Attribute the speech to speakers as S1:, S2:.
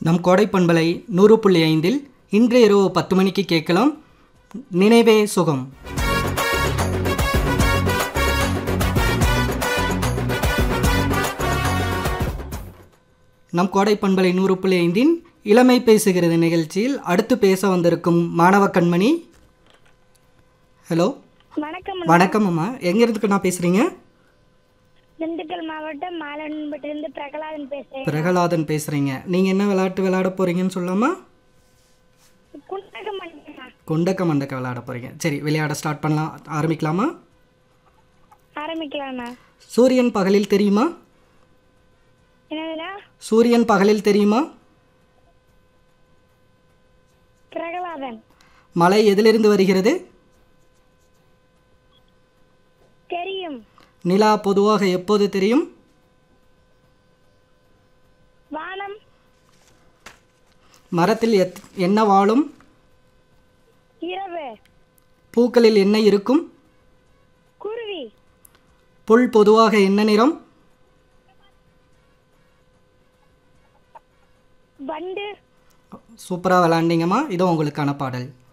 S1: நம் கோடை பண்பலை நூறு புள்ளி ஐந்தில் இன்று இரவு பத்து மணிக்கு கேட்கலாம் நினைவே சுகம் நம் கோடை பண்பலை நூறு புள்ளி ஐந்தின் இளமை பேசுகிறது நிகழ்ச்சியில் அடுத்து பேச வந்திருக்கும் மாணவ கண்மணி ஹலோ
S2: வணக்கம்
S1: வணக்கம் அம்மா எங்கேருந்துக்கு நான் பேசுகிறீங்க
S2: திண்டுக்கல் மாவட்டம் மாலன்பட்டிலிருந்து பிரகலாதன் பேசுறேன்
S1: பிரகலாதன் பேசுகிறீங்க நீங்கள் என்ன விளையாட்டு விளையாட போகிறீங்கன்னு சொல்லாமா
S2: குண்டக மண்டா
S1: குண்டக்க மண்டக்க விளையாட போகிறீங்க சரி விளையாட ஸ்டார்ட் பண்ணலாம் ஆரம்பிக்கலாமா
S2: ஆரம்பிக்கலாம்ண்ணா
S1: சூரியன் பகலில் தெரியுமா
S2: என்னதுண்ணா
S1: சூரியன் பகலில் தெரியுமா
S2: பிரகலாதன்
S1: மழை எதிலிருந்து வருகிறது
S2: தெரியும்
S1: நிலா பொதுவாக எப்போது தெரியும்
S2: வானம்
S1: மரத்தில் எத் என்ன வாழும்
S2: இரவு
S1: பூக்களில் என்ன இருக்கும்
S2: குருவி
S1: புல் பொதுவாக என்ன நிறம்
S2: வண்டு
S1: சூப்பராக விளாண்டிங்கம்மா இதோ உங்களுக்கான பாடல்